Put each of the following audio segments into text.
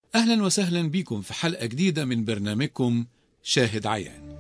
أهلا وسهلا بكم في حلقة جديدة من برنامجكم شاهد عيان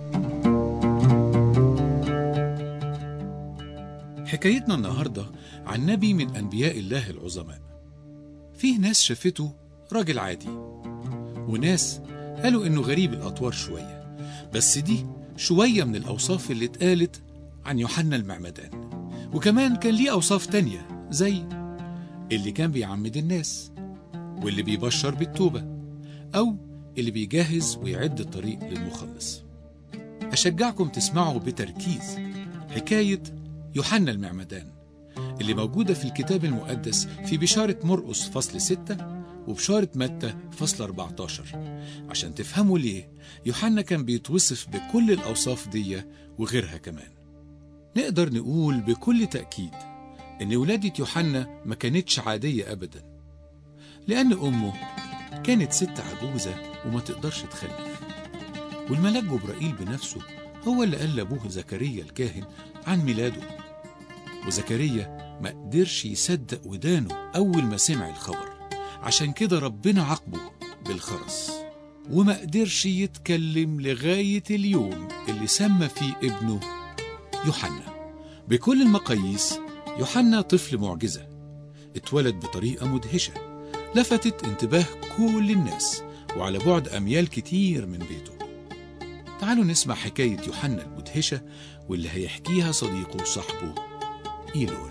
حكايتنا النهاردة عن نبي من أنبياء الله العظماء فيه ناس شافته راجل عادي وناس قالوا إنه غريب الأطوار شوية بس دي شوية من الأوصاف اللي اتقالت عن يوحنا المعمدان وكمان كان ليه أوصاف تانية زي اللي كان بيعمد الناس واللي بيبشر بالتوبة أو اللي بيجهز ويعد الطريق للمخلص أشجعكم تسمعوا بتركيز حكاية يوحنا المعمدان اللي موجودة في الكتاب المقدس في بشارة مرقس فصل 6 وبشارة متى فصل 14 عشان تفهموا ليه يوحنا كان بيتوصف بكل الأوصاف دي وغيرها كمان نقدر نقول بكل تأكيد إن ولادة يوحنا ما كانتش عادية أبدا لأن أمه كانت ست عجوزة وما تقدرش تخلف والملاك جبرائيل بنفسه هو اللي قال لأبوه زكريا الكاهن عن ميلاده وزكريا ما قدرش يصدق ودانه أول ما سمع الخبر عشان كده ربنا عاقبه بالخرس وما قدرش يتكلم لغاية اليوم اللي سمى فيه ابنه يوحنا بكل المقاييس يوحنا طفل معجزة اتولد بطريقة مدهشة لفتت انتباه كل الناس وعلى بعد أميال كتير من بيته تعالوا نسمع حكاية يوحنا المدهشة واللي هيحكيها صديقه وصاحبه إيلون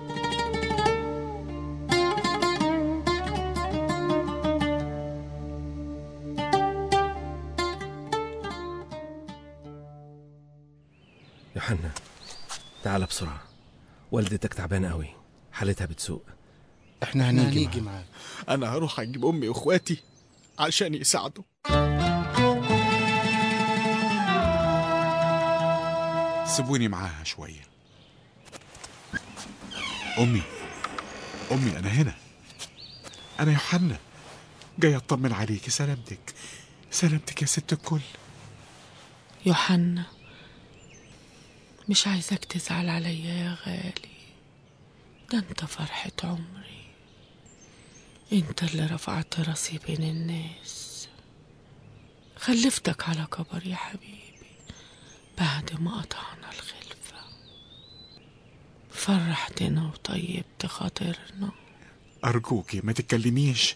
يوحنا تعال بسرعة والدتك تعبانة قوي حالتها بتسوء احنا هنيجي هنيجي معاك انا هروح اجيب امي واخواتي عشان يساعدوا سيبوني معاها شوية أمي أمي أنا هنا أنا يوحنا جاي أطمن عليكي سلامتك سلامتك يا ست الكل يوحنا مش عايزك تزعل عليا يا غالي ده انت فرحة عمري انت اللي رفعت راسي بين الناس خلفتك على كبر يا حبيبي بعد ما قطعنا الخلفة فرحتنا وطيبت خاطرنا أرجوكي ما تتكلميش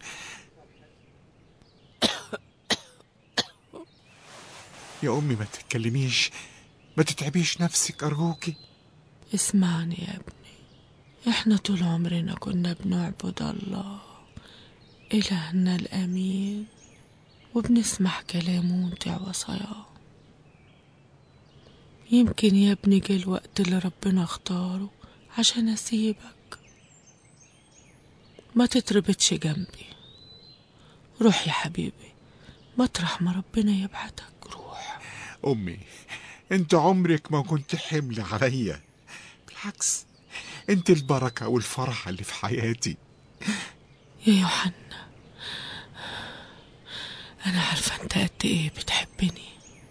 يا أمي ما تتكلميش ما تتعبيش نفسك أرجوكي اسمعني يا ابني احنا طول عمرنا كنا بنعبد الله إلهنا الأمين وبنسمع كلامه ونطيع وصاياه يمكن يا ابني جه الوقت اللي ربنا اختاره عشان أسيبك ما تتربطش جنبي روح يا حبيبي مطرح ما ربنا يبعتك روح أمي أنت عمرك ما كنت حمل عليا بالعكس أنت البركة والفرحة اللي في حياتي يا يوحنا أنا عارفة أنت قد إيه بتحبني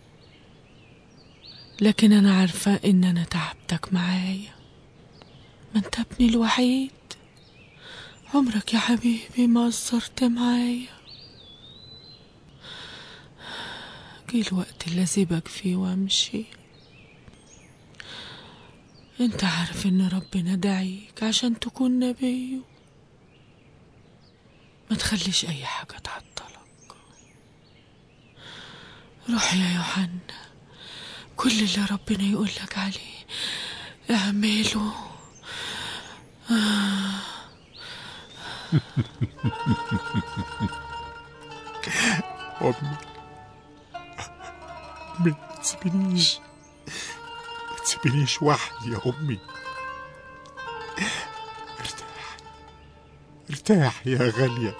لكن أنا عارفة إن أنا تعبتك معايا ما أنت ابني الوحيد عمرك يا حبيبي ما قصرت معايا جه الوقت اللي أسيبك فيه وأمشي أنت عارف إن ربنا دعيك عشان تكون نبيه ما تخليش أي حاجة تعطلك روح يا يوحنا كل اللي ربنا يقولك عليه اعمله أمي أمي ما تسيبنيش ما تسيبنيش وحدي يا أمي ارتاح ارتاح يا غالية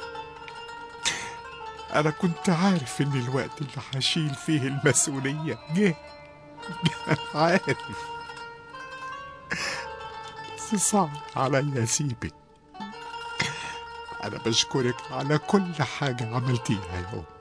أنا كنت عارف إن الوقت اللي هشيل فيه المسؤولية جه عارف بس صعب عليا أسيبك أنا بشكرك على كل حاجة عملتيها يا أمي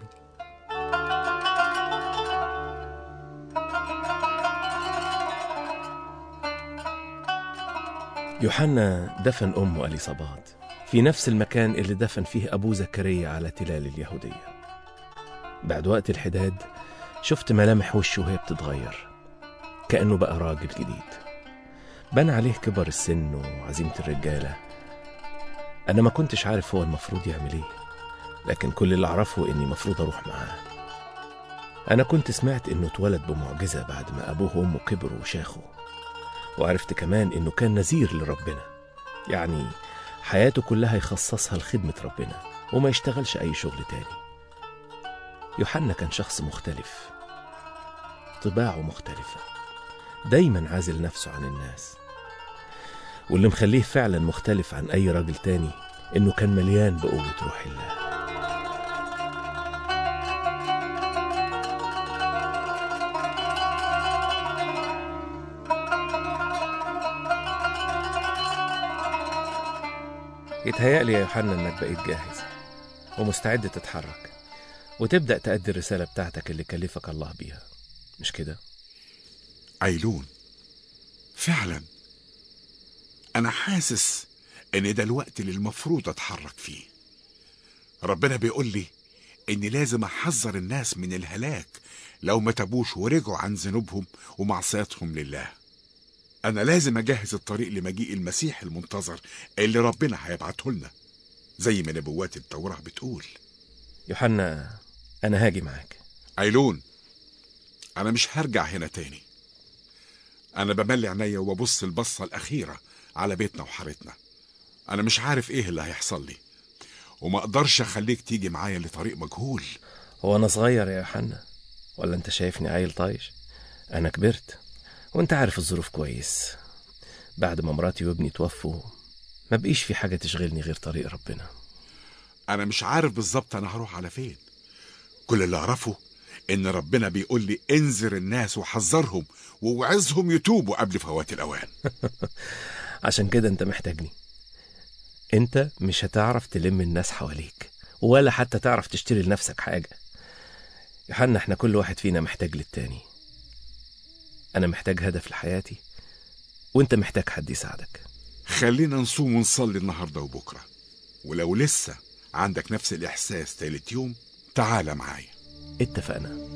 يوحنا دفن أمه أليصابات في في نفس المكان اللي دفن فيه أبوه زكريا على تلال اليهودية بعد وقت الحداد شفت ملامح وشه وهي بتتغير كأنه بقى راجل جديد بان عليه كبر السن وعزيمة الرجالة أنا ما كنتش عارف هو المفروض يعمل إيه لكن كل اللي أعرفه إني مفروض أروح معاه أنا كنت سمعت إنه اتولد بمعجزة بعد ما أبوه وأمه كبروا وشاخوا وعرفت كمان إنه كان نذير لربنا يعني حياته كلها يخصصها لخدمة ربنا وما يشتغلش أي شغل تاني يوحنا كان شخص مختلف طباعه مختلفة دايما عازل نفسه عن الناس واللي مخليه فعلا مختلف عن أي راجل تاني إنه كان مليان بقوة روح الله يتهيألي يا يوحنا إنك بقيت جاهز ومستعد تتحرك وتبدأ تأدي الرسالة بتاعتك اللي كلفك الله بيها مش كده؟ عيلون فعلا انا حاسس ان ده الوقت اللي المفروض اتحرك فيه ربنا بيقول لي اني لازم احذر الناس من الهلاك لو ما تابوش ورجعوا عن ذنوبهم ومعصيتهم لله انا لازم اجهز الطريق لمجيء المسيح المنتظر اللي ربنا هيبعته لنا زي ما نبوات التوراة بتقول يوحنا أنا هاجي معاك عيلون انا مش هرجع هنا تاني انا بملي عينيا وببص البصه الاخيره على بيتنا وحارتنا انا مش عارف ايه اللي هيحصل لي وما اقدرش اخليك تيجي معايا لطريق مجهول هو أنا صغير يا يوحنا ولا أنت شايفني عيل طايش أنا كبرت وأنت عارف الظروف كويس بعد ما مراتي وابني توفوا ما بقيش في حاجة تشغلني غير طريق ربنا انا مش عارف بالظبط انا هروح على فين كل اللي اعرفه ان ربنا بيقول لي انذر الناس وحذرهم ووعظهم يتوبوا قبل فوات الاوان عشان كده أنت محتاجني أنت مش هتعرف تلم الناس حواليك ولا حتى تعرف تشتري لنفسك حاجة يوحنا احنا كل واحد فينا محتاج للتاني أنا محتاج هدف لحياتي وأنت محتاج حد يساعدك خلينا نصوم ونصلي النهارده وبكره ولو لسه عندك نفس الاحساس تالت يوم تعالى معايا اتفقنا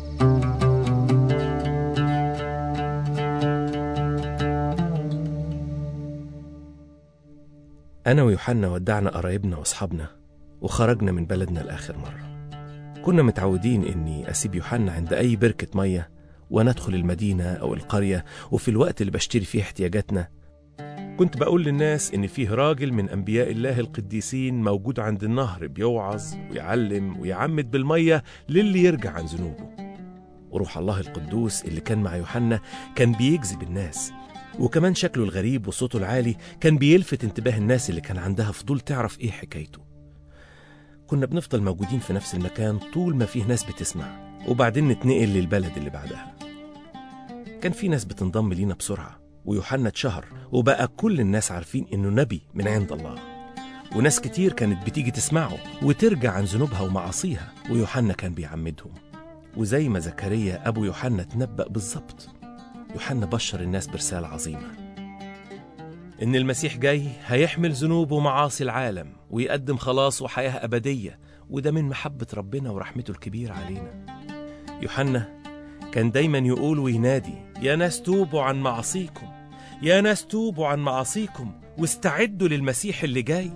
أنا ويوحنا ودعنا قرايبنا وأصحابنا وخرجنا من بلدنا لآخر مرة كنا متعودين إني أسيب يوحنا عند أي بركة مية وندخل المدينة أو القرية وفي الوقت اللي بشتري فيه احتياجاتنا كنت بقول للناس إن فيه راجل من أنبياء الله القديسين موجود عند النهر بيوعظ ويعلم ويعمد بالمية للي يرجع عن ذنوبه وروح الله القدوس اللي كان مع يوحنا كان بيجذب الناس وكمان شكله الغريب وصوته العالي كان بيلفت انتباه الناس اللي كان عندها فضول تعرف ايه حكايته كنا بنفضل موجودين في نفس المكان طول ما فيه ناس بتسمع وبعدين نتنقل للبلد اللي بعدها كان في ناس بتنضم لينا بسرعة ويوحنا اتشهر وبقى كل الناس عارفين انه نبي من عند الله وناس كتير كانت بتيجي تسمعه وترجع عن ذنوبها ومعاصيها ويوحنا كان بيعمدهم وزي ما زكريا أبو يوحنا تنبأ بالظبط يوحنا بشر الناس برسالة عظيمة إن المسيح جاي هيحمل ذنوب ومعاصي العالم ويقدم خلاص وحياة أبدية وده من محبة ربنا ورحمته الكبيرة علينا يوحنا كان دايما يقول وينادي يا ناس توبوا عن معاصيكم يا ناس توبوا عن معاصيكم واستعدوا للمسيح اللي جاي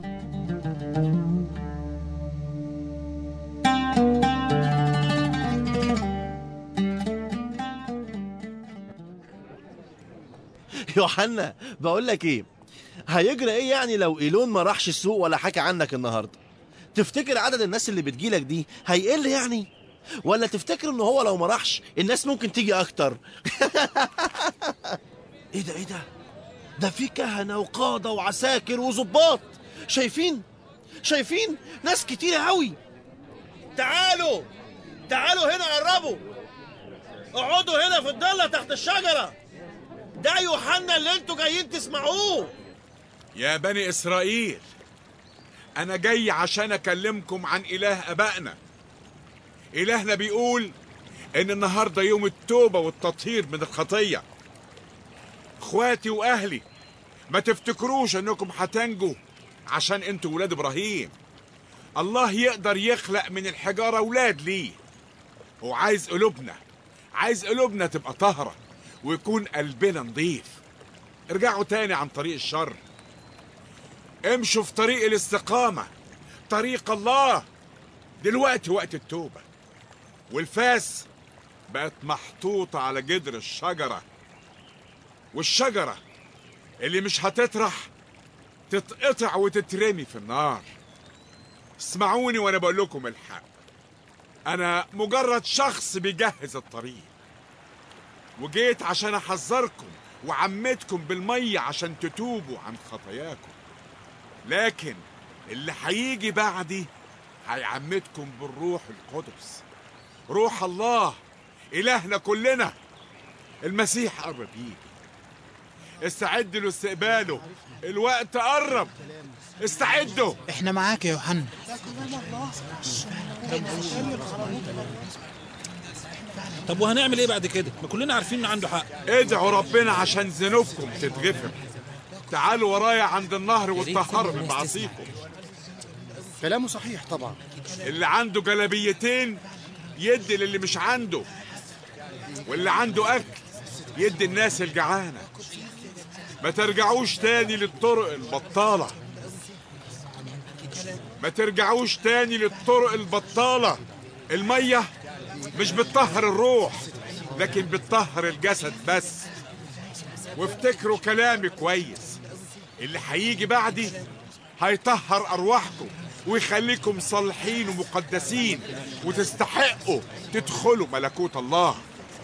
يوحنا بقول لك ايه هيجرى ايه يعني لو ايلون ما راحش السوق ولا حكى عنك النهارده تفتكر عدد الناس اللي بتجيلك دي هيقل يعني ولا تفتكر ان هو لو ما راحش الناس ممكن تيجي اكتر ايه ده ايه ده ده في كهنه وقاده وعساكر وظباط شايفين شايفين ناس كتير قوي تعالوا تعالوا هنا قربوا اقعدوا هنا في الضله تحت الشجره ده يوحنا اللي انتوا جايين تسمعوه يا بني إسرائيل أنا جاي عشان أكلمكم عن إله أبائنا إلهنا بيقول إن النهاردة يوم التوبة والتطهير من الخطية إخواتي وأهلي ما تفتكروش إنكم هتنجوا عشان انتوا ولاد ابراهيم الله يقدر يخلق من الحجاره ولاد ليه هو عايز قلوبنا عايز قلوبنا تبقى طاهره ويكون قلبنا نضيف ارجعوا تاني عن طريق الشر امشوا في طريق الاستقامه طريق الله دلوقتي وقت التوبه والفاس بقت محطوطه على جدر الشجره والشجره اللي مش هتطرح تتقطع وتترمي في النار اسمعوني وانا بقول لكم الحق انا مجرد شخص بيجهز الطريق وجيت عشان احذركم وعمتكم بالميه عشان تتوبوا عن خطاياكم لكن اللي هيجي بعدي هيعمتكم بالروح القدس روح الله الهنا كلنا المسيح قرب يجي استعدوا لاستقباله الوقت قرب استعدوا احنا معاك يا يوحنا طب وهنعمل ايه بعد كده ما كلنا عارفين ان عنده حق ادعوا ربنا عشان ذنوبكم تتغفر تعالوا ورايا عند النهر واتطهروا من معاصيكم كلامه صحيح طبعا اللي عنده جلبيتين يدي للي مش عنده واللي عنده اكل يدي الناس الجعانه ما ترجعوش تاني للطرق البطاله ما ترجعوش تاني للطرق البطاله الميه مش بتطهر الروح لكن بتطهر الجسد بس وافتكروا كلامي كويس اللي هيجي بعدي هيطهر ارواحكم ويخليكم صالحين ومقدسين وتستحقوا تدخلوا ملكوت الله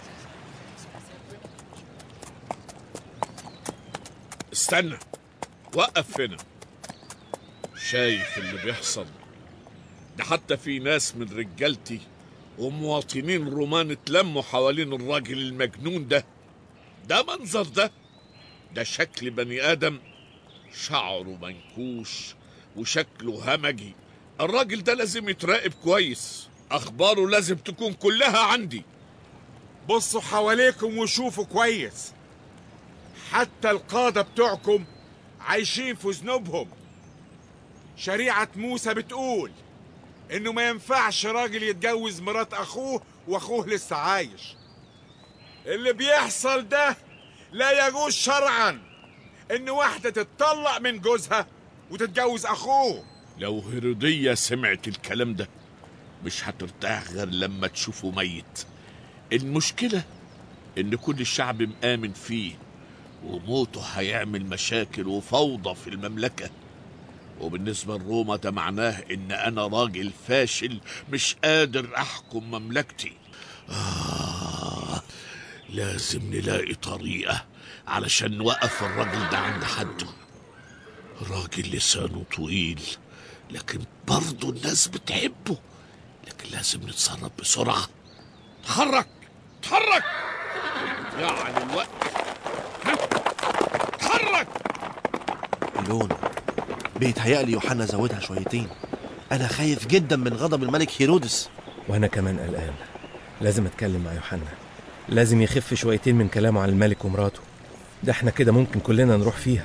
استنى وقف هنا شايف اللي بيحصل ده حتى في ناس من رجالتي ومواطنين رومان اتلموا حوالين الراجل المجنون ده ده منظر ده ده شكل بني آدم شعره منكوش وشكله همجي الراجل ده لازم يتراقب كويس أخباره لازم تكون كلها عندي بصوا حواليكم وشوفوا كويس حتى القادة بتوعكم عايشين في ذنوبهم شريعة موسى بتقول انه ما ينفعش راجل يتجوز مرات اخوه واخوه لسه عايش اللي بيحصل ده لا يجوز شرعا ان واحدة تتطلق من جوزها وتتجوز اخوه لو هيرودية سمعت الكلام ده مش هترتاح غير لما تشوفه ميت المشكلة إن كل الشعب مآمن فيه وموته هيعمل مشاكل وفوضى في المملكة وبالنسبة لروما ده معناه إن أنا راجل فاشل مش قادر أحكم مملكتي آه لازم نلاقي طريقة علشان نوقف الراجل ده عند حده راجل لسانه طويل لكن برضه الناس بتحبه لكن لازم نتصرف بسرعة اتحرك اتحرك يعني الوقت ها؟ اتحرك لون بيتهيألي يوحنا زودها شويتين أنا خايف جدا من غضب الملك هيرودس وأنا كمان قلقان لازم أتكلم مع يوحنا لازم يخف شويتين من كلامه عن الملك ومراته ده احنا كده ممكن كلنا نروح فيها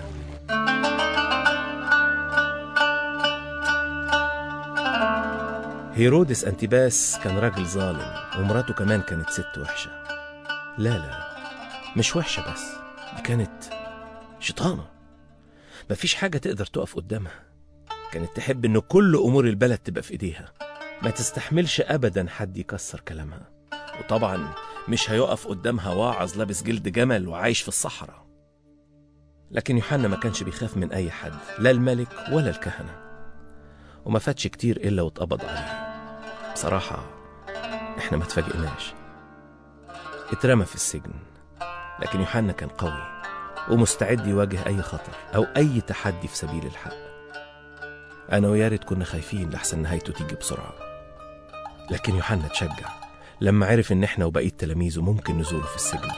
هيرودس أنتيباس كان راجل ظالم ومراته كمان كانت ست وحشة لا لا مش وحشة بس دي كانت شيطانة مفيش حاجة تقدر تقف قدامها كانت تحب إن كل أمور البلد تبقى في إيديها ما تستحملش أبدا حد يكسر كلامها وطبعا مش هيقف قدامها واعظ لابس جلد جمل وعايش في الصحراء لكن يوحنا ما كانش بيخاف من أي حد لا الملك ولا الكهنة وما فاتش كتير إلا واتقبض عليه بصراحة إحنا ما اتفاجئناش اترمى في السجن لكن يوحنا كان قوي ومستعد يواجه أي خطر أو أي تحدي في سبيل الحق أنا ويارد كنا خايفين لحسن نهايته تيجي بسرعة لكن يوحنا تشجع لما عرف إن إحنا وبقية تلاميذه ممكن نزوره في السجن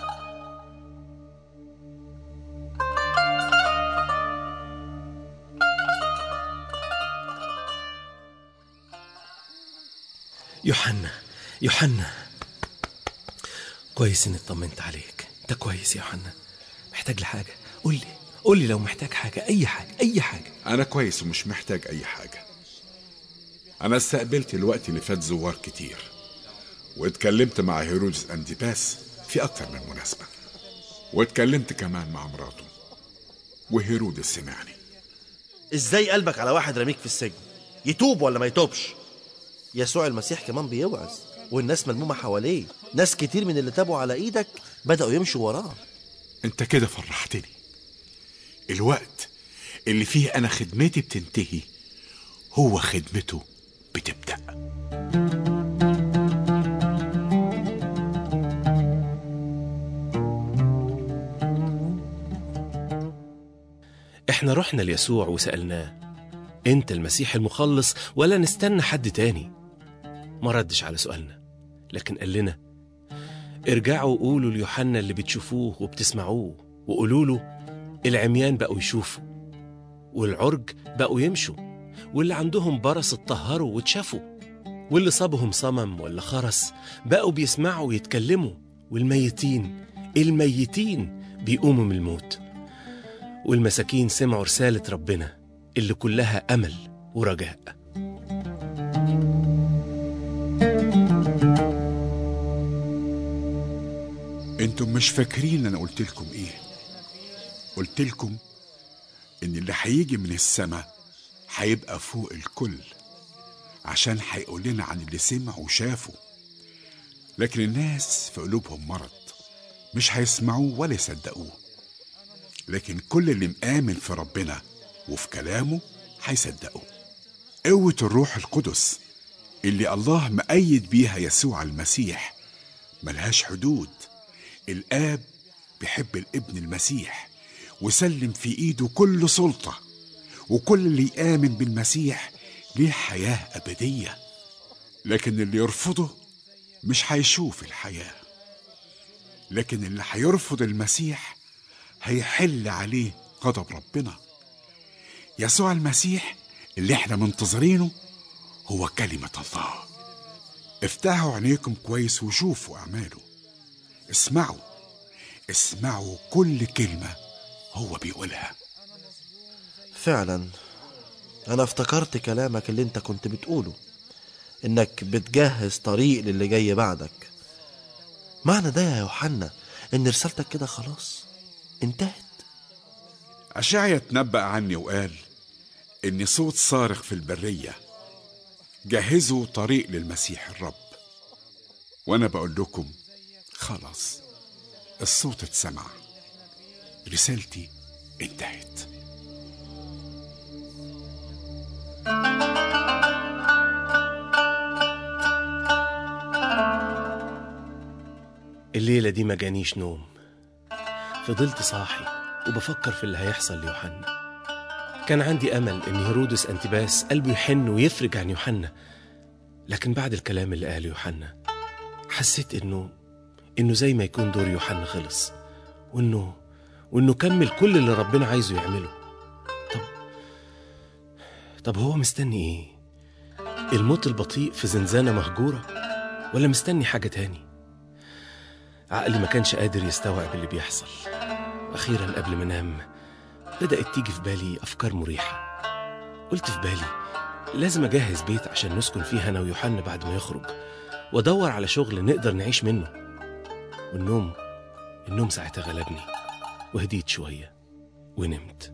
يوحنا يوحنا كويس إني اطمنت عليك أنت كويس يا يوحنا محتاج لحاجة قول لي قول لي لو محتاج حاجة أي حاجة أي حاجة أنا كويس ومش محتاج أي حاجة أنا استقبلت الوقت اللي فات زوار كتير واتكلمت مع هيرودس أنديباس في أكتر من مناسبة واتكلمت كمان مع مراته وهيرودس سمعني ازاي قلبك على واحد رميك في السجن يتوب ولا ما يتوبش يسوع المسيح كمان بيوعظ والناس ملمومة حواليه ناس كتير من اللي تابوا على ايدك بدأوا يمشوا وراه أنت كده فرحتني الوقت اللي فيه أنا خدمتي بتنتهي هو خدمته بتبدأ احنا رحنا ليسوع وسألناه انت المسيح المخلص ولا نستنى حد تاني ما ردش على سؤالنا لكن قال لنا ارجعوا قولوا ليوحنا اللي بتشوفوه وبتسمعوه وقولوا له العميان بقوا يشوفوا والعرج بقوا يمشوا واللي عندهم برص اتطهروا واتشافوا واللي صابهم صمم ولا خرس بقوا بيسمعوا ويتكلموا والميتين الميتين بيقوموا من الموت والمساكين سمعوا رسالة ربنا اللي كلها أمل ورجاء انتم مش فاكرين انا قلت لكم ايه قلت لكم ان اللي هيجي من السماء هيبقى فوق الكل عشان هيقول لنا عن اللي سمع وشافه لكن الناس في قلوبهم مرض مش هيسمعوه ولا يصدقوه لكن كل اللي مآمن في ربنا وفي كلامه هيصدقه قوة الروح القدس اللي الله مأيد بيها يسوع المسيح ملهاش حدود الآب بيحب الابن المسيح وسلم في ايده كل سلطة وكل اللي يآمن بالمسيح ليه حياة أبدية لكن اللي يرفضه مش هيشوف الحياة لكن اللي هيرفض المسيح هيحل عليه غضب ربنا يسوع المسيح اللي احنا منتظرينه هو كلمة الله افتحوا عينيكم كويس وشوفوا أعماله اسمعوا اسمعوا كل كلمة هو بيقولها فعلا انا افتكرت كلامك اللي انت كنت بتقوله انك بتجهز طريق للي جاي بعدك معنى ده يا يوحنا ان رسالتك كده خلاص انتهت أشعيا تنبأ عني وقال إن صوت صارخ في البرية جهزوا طريق للمسيح الرب وأنا بقول لكم خلاص الصوت اتسمع رسالتي انتهت الليلة دي ما جانيش نوم فضلت صاحي وبفكر في اللي هيحصل ليوحنا كان عندي أمل إن هيرودس أنتباس قلبه يحن ويفرج عن يوحنا لكن بعد الكلام اللي قاله يوحنا حسيت إنه إنه زي ما يكون دور يوحنا خلص وإنه وإنه كمل كل اللي ربنا عايزه يعمله طب طب هو مستني إيه؟ الموت البطيء في زنزانة مهجورة ولا مستني حاجة تاني؟ عقلي ما كانش قادر يستوعب اللي بيحصل أخيرا قبل ما أنام بدأت تيجي في بالي أفكار مريحة قلت في بالي لازم أجهز بيت عشان نسكن فيه أنا ويوحنا بعد ما يخرج وأدور على شغل نقدر نعيش منه والنوم النوم ساعتها غلبني وهديت شوية ونمت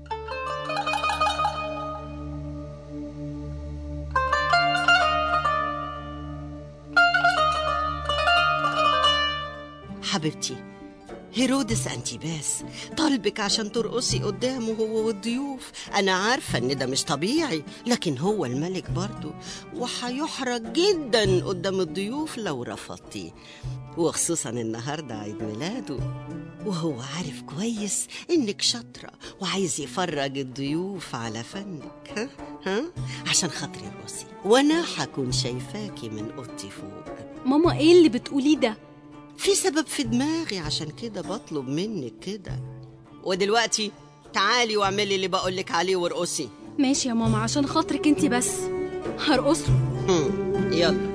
حبيبتي هيرودس انتيباس طالبك عشان ترقصي قدامه هو والضيوف انا عارفه ان ده مش طبيعي لكن هو الملك برضه وهيحرج جدا قدام الضيوف لو رفضتي وخصوصا النهارده عيد ميلاده وهو عارف كويس انك شاطره وعايز يفرج الضيوف على فنك ها ها عشان خاطري الراسي وانا هكون شايفاكي من اوضتي فوق ماما ايه اللي بتقوليه ده في سبب في دماغي عشان كده بطلب منك كده ودلوقتي تعالي واعملي اللي بقولك عليه وارقصي ماشي يا ماما عشان خاطرك انت بس هرقصه هم، يلا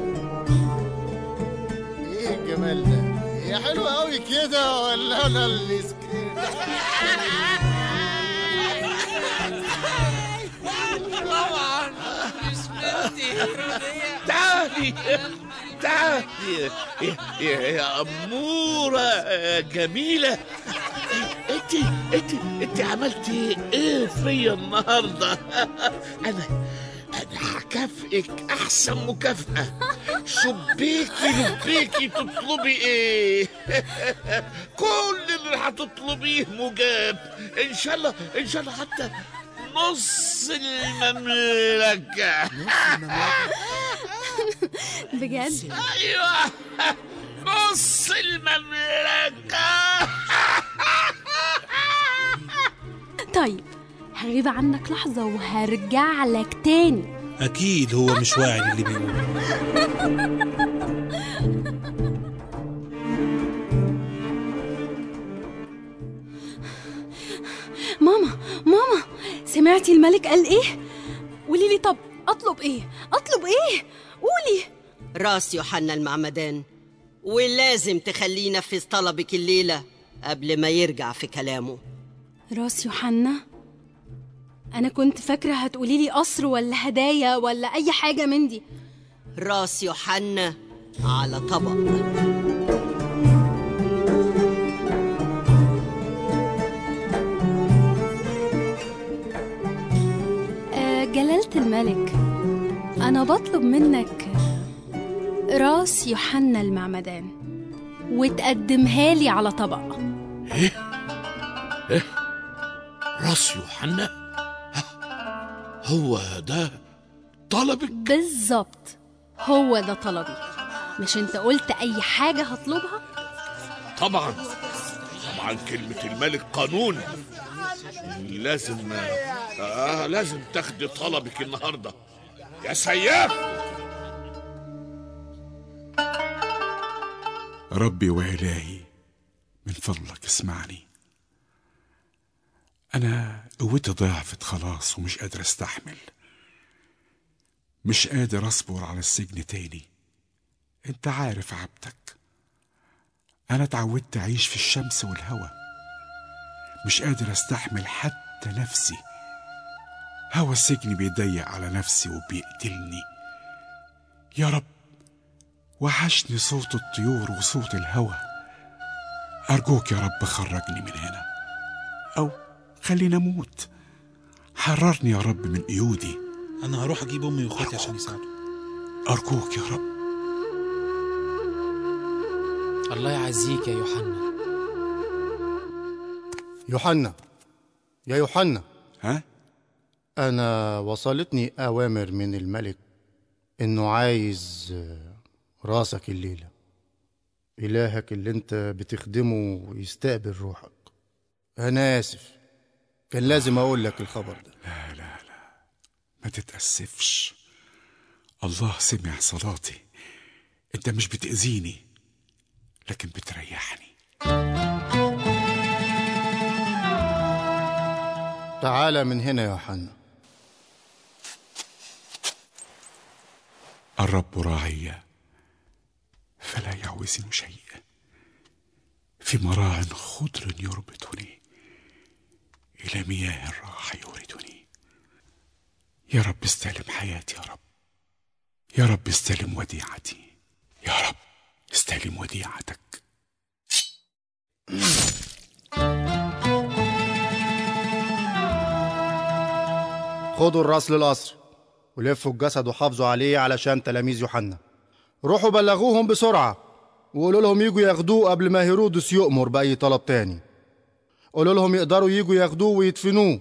ايه الجمال ده هي حلوة قوي كده ولا انا اللي سكرت تعالي تعالي يا, يا, يا أمورة جميلة انت انت انت عملتي ايه فيا النهارده انا انا هكافئك احسن مكافأة شبيكي لبيكي تطلبي ايه كل اللي هتطلبيه مجاب ان شاء الله ان شاء الله حتى نص المملكة بجد ايوه نص المملكة طيب هغيب عنك لحظة وهرجع لك تاني اكيد هو مش واعي للي بيقوله ماما ماما سمعتي الملك قال ايه قولي لي طب اطلب ايه اطلب ايه قولي راس يوحنا المعمدان ولازم تخليه ينفذ طلبك الليلة قبل ما يرجع في كلامه راس يوحنا انا كنت فاكره هتقولي لي قصر ولا هدايا ولا اي حاجه من دي راس يوحنا على طبق آه جلالة الملك أنا بطلب منك راس يوحنا المعمدان وتقدمها لي على طبق راس يوحنا هو ده طلبك بالظبط هو ده طلبي مش انت قلت أي حاجة هطلبها طبعا طبعا كلمة الملك قانون لازم آه لازم تاخدي طلبك النهارده يا سياف ربي وإلهي من فضلك اسمعني أنا قوتي ضعفت خلاص ومش قادر استحمل مش قادر أصبر على السجن تاني أنت عارف عبدك أنا اتعودت أعيش في الشمس والهوا مش قادر أستحمل حتى نفسي هوا السجن بيضيق على نفسي وبيقتلني يا رب وحشني صوت الطيور وصوت الهوا أرجوك يا رب خرجني من هنا أو خليني أموت حررني يا رب من قيودي انا هروح اجيب امي واخواتي عشان يساعدوا أرجوك يا رب الله يعزيك يا يوحنا يوحنا يا يوحنا ها أنا وصلتني أوامر من الملك إنه عايز آه، راسك الليلة إلهك اللي أنت بتخدمه يستقبل روحك أنا آسف كان لازم أقول لك الخبر ده ما تتأسفش الله سمع صلاتي انت مش بتأذيني لكن بتريحني تعالى من هنا يا يوحنا الرب راعي فلا يعوزن شيء في مراع خضر يربطني إلى مياه الراحة يوردني يا رب استلم حياتي يا رب يا رب استلم وديعتي يا رب استلم وديعتك خدوا الراس للقصر ولفوا الجسد وحافظوا عليه علشان تلاميذ يوحنا روحوا بلغوهم بسرعة وقولوا لهم يجوا ياخدوه قبل ما هيرودس يؤمر بأي طلب تاني قولوا لهم يقدروا يجوا ياخدوه ويدفنوه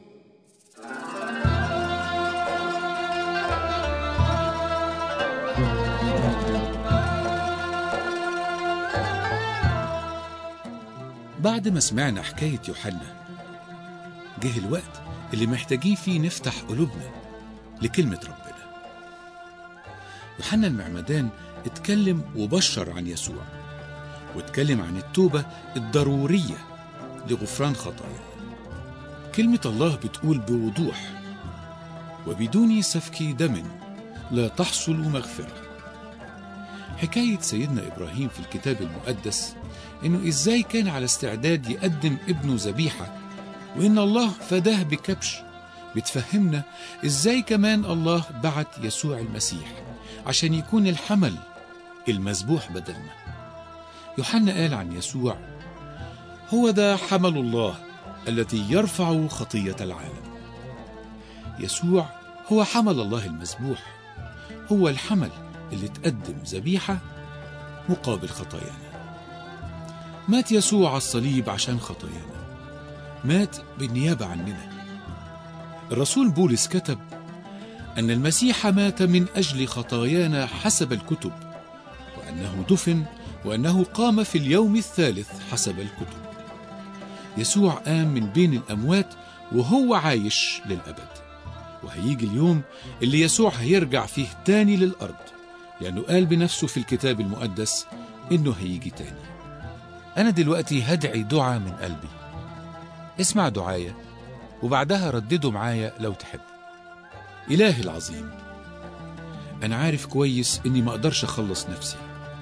بعد ما سمعنا حكاية يوحنا جه الوقت اللي محتاجين فيه نفتح قلوبنا لكلمة ربنا يوحنا المعمدان اتكلم وبشر عن يسوع واتكلم عن التوبة الضرورية لغفران خطايا كلمة الله بتقول بوضوح وبدون سفك دم لا تحصل مغفرة حكاية سيدنا إبراهيم في الكتاب المقدس إنه إزاي كان على استعداد يقدم ابنه ذبيحة وإن الله فداه بكبش بتفهمنا ازاي كمان الله بعت يسوع المسيح عشان يكون الحمل المذبوح بدلنا يوحنا قال عن يسوع هو ده حمل الله الذي يرفع خطية العالم يسوع هو حمل الله المذبوح هو الحمل اللي تقدم ذبيحة مقابل خطايانا مات يسوع على الصليب عشان خطايانا مات بالنيابة عننا الرسول بولس كتب أن المسيح مات من أجل خطايانا حسب الكتب وأنه دفن وأنه قام في اليوم الثالث حسب الكتب يسوع قام من بين الأموات وهو عايش للأبد وهيجي اليوم اللي يسوع هيرجع فيه تاني للأرض لأنه قال بنفسه في الكتاب المقدس إنه هيجي تاني أنا دلوقتي هدعي دعاء من قلبي اسمع دعايا وبعدها ردده معايا لو تحب إلهي العظيم أنا عارف كويس إني ما أقدرش أخلص نفسي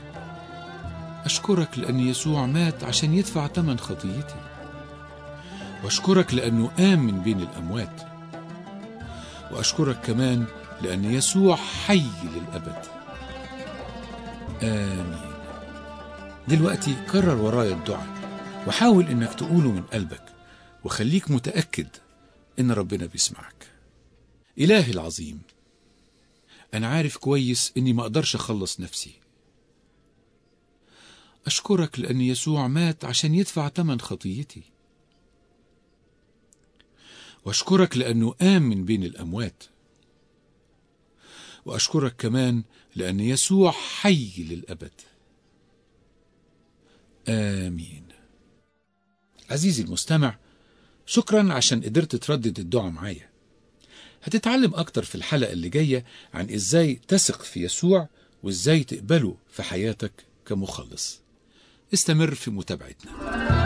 أشكرك لأن يسوع مات عشان يدفع تمن خطيتي وأشكرك لأنه قام من بين الأموات وأشكرك كمان لأن يسوع حي للأبد آمين دلوقتي كرر ورايا الدعاء وحاول إنك تقوله من قلبك وخليك متأكد إن ربنا بيسمعك إلهي العظيم أنا عارف كويس إني ما أقدرش أخلص نفسي أشكرك لأن يسوع مات عشان يدفع تمن خطيتي وأشكرك لأنه قام من بين الأموات وأشكرك كمان لأن يسوع حي للأبد آمين عزيزي المستمع شكرا عشان قدرت تردد الدعاء معايا هتتعلم أكتر في الحلقة اللي جاية عن إزاي تثق في يسوع وإزاي تقبله في حياتك كمخلص استمر في متابعتنا